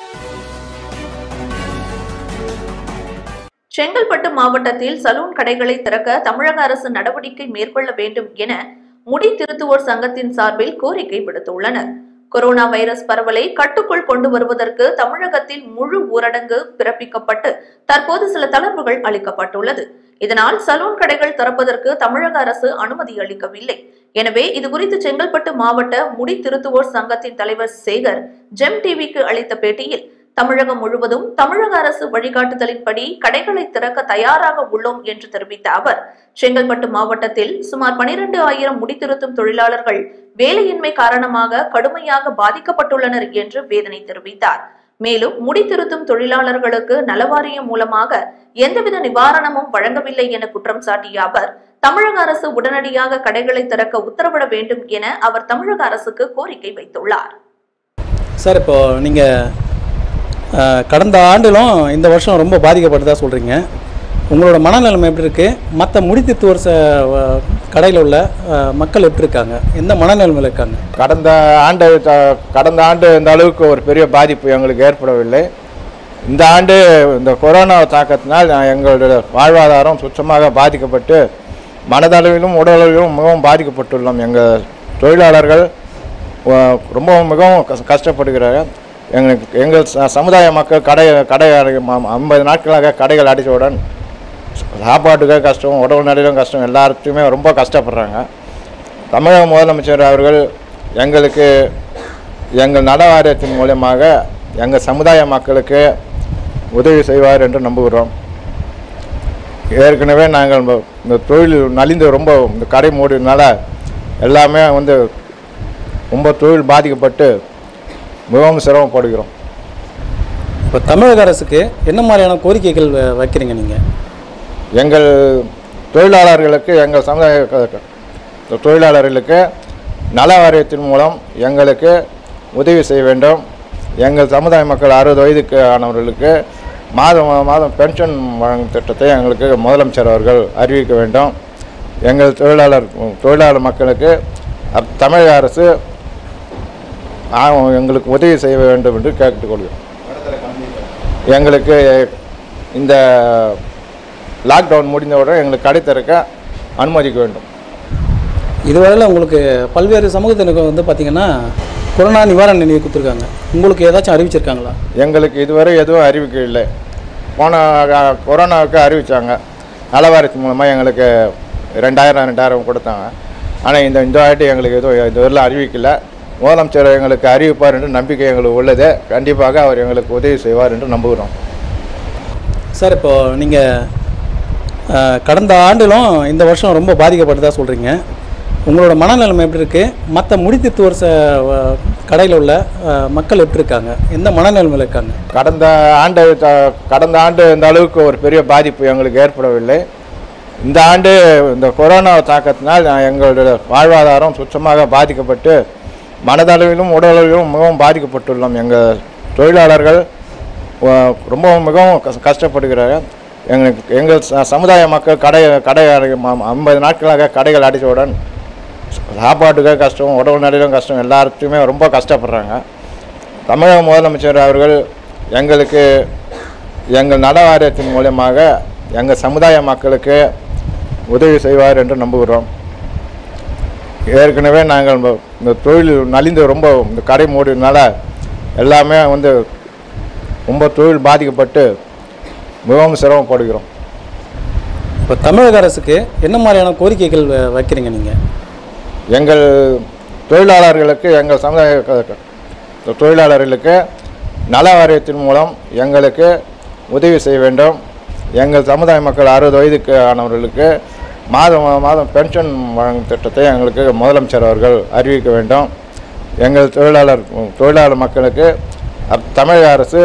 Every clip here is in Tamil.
செங்கல்பட்டு மாவட்டத்தில் சலூன் கடைகளை திறக்க தமிழக அரசு நடவடிக்கை மேற்கொள்ள வேண்டும் என முடி திருத்துவோர் சங்கத்தின் சார்பில் கோரிக்கை விடுத்துள்ளனர் கொரோனா வைரஸ் பரவலை கட்டுக்குள் கொண்டு வருவதற்கு தமிழகத்தில் முழு ஊரடங்கு பிறப்பிக்கப்பட்டு தற்போது சில தளர்வுகள் அளிக்கப்பட்டுள்ளது இதனால் சலூன் கடைகள் திறப்பதற்கு தமிழக அரசு அனுமதி அளிக்கவில்லை எனவே இதுகுறித்து செங்கல்பட்டு மாவட்ட முடி திருத்துவோர் சங்கத்தின் தலைவர் சேகர் ஜெம் டிவிக்கு அளித்த பேட்டியில் தமிழகம் முழுவதும் தமிழக அரசு வழிகாட்டுதலின்படி கடைகளை திறக்க தயாராக உள்ளோம் என்று தெரிவித்த அவர் செங்கல்பட்டு மாவட்டத்தில் சுமார் பனிரெண்டு ஆயிரம் முடித்திருத்தும் தொழிலாளர்கள் வேலையின்மை காரணமாக கடுமையாக பாதிக்கப்பட்டுள்ளனர் என்று வேதனை தெரிவித்தார் மேலும் முடித்திருத்தும் தொழிலாளர்களுக்கு நலவாரியம் மூலமாக எந்தவித நிவாரணமும் வழங்கவில்லை என குற்றம் சாட்டிய அவர் தமிழக அரசு உடனடியாக கடைகளை திறக்க உத்தரவிட வேண்டும் என அவர் தமிழக அரசுக்கு கோரிக்கை வைத்துள்ளார் சார் இப்போ நீங்கள் கடந்த ஆண்டிலும் இந்த வருஷம் ரொம்ப பாதிக்கப்பட்டதா சொல்கிறீங்க உங்களோட மனநிலைமை எப்படி இருக்குது மற்ற முடித்திருத்துவர் ச கடையில் உள்ள அஹ், மக்கள் எப்படி இருக்காங்க எந்த மனநிலைமையில் இருக்காங்க கடந்த ஆண்டு த- கடந்த ஆண்டு இந்த அளவுக்கு ஒரு பெரிய பாதிப்பு எங்களுக்கு ஏற்படவில்லை இந்த ஆண்டு இந்த கொரோனா தாக்கத்தினால் நான் எங்களுடைய வாழ்வாதாரம் சுத்தமாக பாதிக்கப்பட்டு மனதளவிலும் உடலளவிலும் மிகவும் பாதிக்கப்பட்டுள்ளோம் எங்கள் தொழிலாளர்கள் அஹ், ரொம்பவும் மிகவும் கஷ்- கஷ்டப்படுகிறார்கள் எங்களுக்கு எங்கள் ச- சமுதாய மக்கள் கடை கடை ஐம்பது நாட்களாக கடைகள் அடித்தவுடன் சாப்பாட்டுக்கே கஷ்டம் உடல் நடையிலும் கஷ்டம் எல்லாத்துக்குமே ரொம்ப கஷ்டப்படுறாங்க தமிழக முதலமைச்சர் அவர்கள் எங்களுக்கு எங்கள் நல வாரியத்தின் மூலியமாக எங்கள் சமுதாய மக்களுக்கு உதவி செய்வார் என்று நம்புகிறோம் ஏற்கனவே நாங்கள் இந்த- இந்த தொழில் நலிந்து ரொம்ப இந்த கடை மூடினால எல்லாமே வந்து ரொம்ப தொழில் பாதிக்கப்பட்டு மிகவும் சிரமப்படுகிறோம் இப்போ தமிழக அரசுக்கு என்ன மாதிரியான கோரிக்கைகள் வ- வைக்கிறீங்க நீங்கள் எங்கள் தொழிலாளர்களுக்கு எங்கள் சமுதாய க- க- தொழிலாளர்களுக்கு நல வாரியத்தின் மூலம் எங்களுக்கு உதவி செய்ய வேண்டும் எங்கள் சமுதாய மக்கள் அறுபது வயதுக்கு ஆனவர்களுக்கு மாதம் மாதம் பென்ஷன் வழங்கும் திட்டத்தை எங்களுக்கு முதலமைச்சர் அவர்கள் அறிவிக்க வேண்டும் எங்கள் தொழிலாளர் தொழிலாளர் மக்களுக்கு அப்- தமிழக அரசு ஆ, எங்களுக்கு உதவி செய்ய வேண்டும் என்று கேட்டுக்கொள்கிறோம் எங்களுக்கு இந்த லாக்டவுன் முடிந்தவுடன் எங்களுக்கு கடை திறக்க அனுமதிக்க வேண்டும் இதுவரையில் உங்களுக்கு பல்வேறு சமூகத்தினருக்கு வந்து பார்த்தீங்கன்னா கொரோனா நிவாரண நிதி கொடுத்துருக்காங்க உங்களுக்கு ஏதாச்சும் அறிவிச்சிருக்காங்களா எங்களுக்கு இதுவரை எதுவும் அறிவிக்க இல்லை போன அஹ், கொரோனாவுக்கு அறிவித்தாங்க நலவாரியத்து மூலமாக எங்களுக்கு ரெண்டாயிரம் ரெண்டாயிரம் கொடுத்தாங்க ஆனால் இந்த இந்த வாட்டி எங்களுக்கு எதுவும் இதுவரையிலும் அறிவிக்கல முதலமைச்சர் எங்களுக்கு அறிவிப்பார் என்று நம்பிக்கை எங்களுக்கு உள்ளது கண்டிப்பாக அவர் எங்களுக்கு உதவி செய்வார் என்று நம்புகிறோம் சார் இப்போ நீங்கள் கடந்த ஆண்டிலும் இந்த வருஷம் ரொம்ப பாதிக்கப்பட்டதா சொல்கிறீங்க உங்களோட மனநிலைமை எப்படி இருக்குது மற்ற முடித்திருத்துவர் ச கடையில் உள்ள அஹ், மக்கள் எப்படி இருக்காங்க எந்த மனநிலைமையில் இருக்காங்க கடந்த ஆண்டு த- கடந்த ஆண்டு இந்த அளவுக்கு ஒரு பெரிய பாதிப்பு எங்களுக்கு ஏற்படவில்லை இந்த ஆண்டு இந்த கொரோனா தாக்கத்தினால் நான் எங்களுடைய வாழ்வாதாரம் சுத்தமாக பாதிக்கப்பட்டு மனதளவிலும் உடலளவிலும் மிகவும் பாதிக்கப்பட்டுள்ளோம் எங்கள் தொழிலாளர்கள் அஹ், ரொம்பவும் மிகவும் கஷ்- கஷ்டப்படுகிறார்கள் எங்களுக்கு எங்கள் ச- சமுதாய மக்கள் கடை கடை ஐம்பது நாட்களாக கடைகள் அடித்தவுடன் சாப்பாட்டுக்கே கஷ்டம் உடல் நடையிலும் கஷ்டம் எல்லாத்துக்குமே ரொம்ப கஷ்டப்படுறாங்க தமிழக முதலமைச்சர் அவர்கள் எங்களுக்கு எங்கள் நல வாரியத்தின் மூலியமாக எங்கள் சமுதாய மக்களுக்கு உதவி செய்வார் என்று நம்புகிறோம் ஏற்கனவே நாங்கள் இந்த- இந்த தொழில் நலிந்து ரொம்ப இந்த கடை மூடினால எல்லாமே வந்து ரொம்ப தொழில் பாதிக்கப்பட்டு மிகவும் சிரமப்படுகிறோம் இப்போ தமிழக அரசுக்கு என்ன மாதிரியான கோரிக்கைகள் வ- வைக்கிறீங்க நீங்கள் எங்கள் தொழிலாளர்களுக்கு எங்கள் சமுதாய க- க- தொழிலாளர்களுக்கு நல வாரியத்தின் மூலம் எங்களுக்கு உதவி செய்ய வேண்டும் எங்கள் சமுதாய மக்கள் அறுபது வயதுக்கு ஆனவர்களுக்கு மாதம் மாதம் பென்ஷன் வழங்கும் திட்டத்தை எங்களுக்கு முதலமைச்சர் அவர்கள் அறிவிக்க வேண்டும் எங்கள் தொழிலாளர் தொழிலாளர் மக்களுக்கு அப்- தமிழக அரசு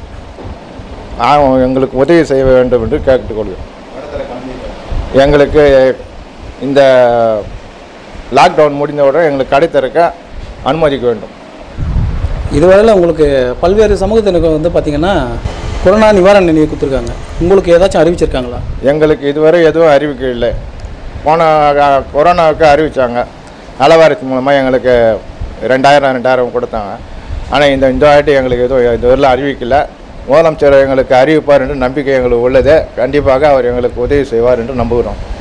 ஆ, எங்களுக்கு உதவி செய்ய வேண்டும் என்று கேட்டுக்கொள்கிறோம் எங்களுக்கு இந்த லாக்டவுன் முடிந்தவுடன் எங்களுக்கு கடை திறக்க அனுமதிக்க வேண்டும் இதுவரையில் உங்களுக்கு பல்வேறு சமூகத்தினருக்கு வந்து பார்த்தீங்கன்னா கொரோனா நிவாரண நிதி கொடுத்துருக்காங்க உங்களுக்கு ஏதாச்சும் அறிவிச்சிருக்காங்களா எங்களுக்கு இதுவரை எதுவும் அறிவிக்க இல்லை போன அஹ், கொரோனாவுக்கு அறிவித்தாங்க நலவாரியத்து மூலமாக எங்களுக்கு ரெண்டாயிரம் ரெண்டாயிரம் கொடுத்தாங்க ஆனால் இந்த இந்த வாட்டி எங்களுக்கு எதுவும் இதுவரையில் அறிவிக்கல முதலமைச்சர் எங்களுக்கு அறிவிப்பார் என்று நம்பிக்கை எங்களுக்கு உள்ளது கண்டிப்பாக அவர் எங்களுக்கு உதவி செய்வார் என்று நம்புகிறோம்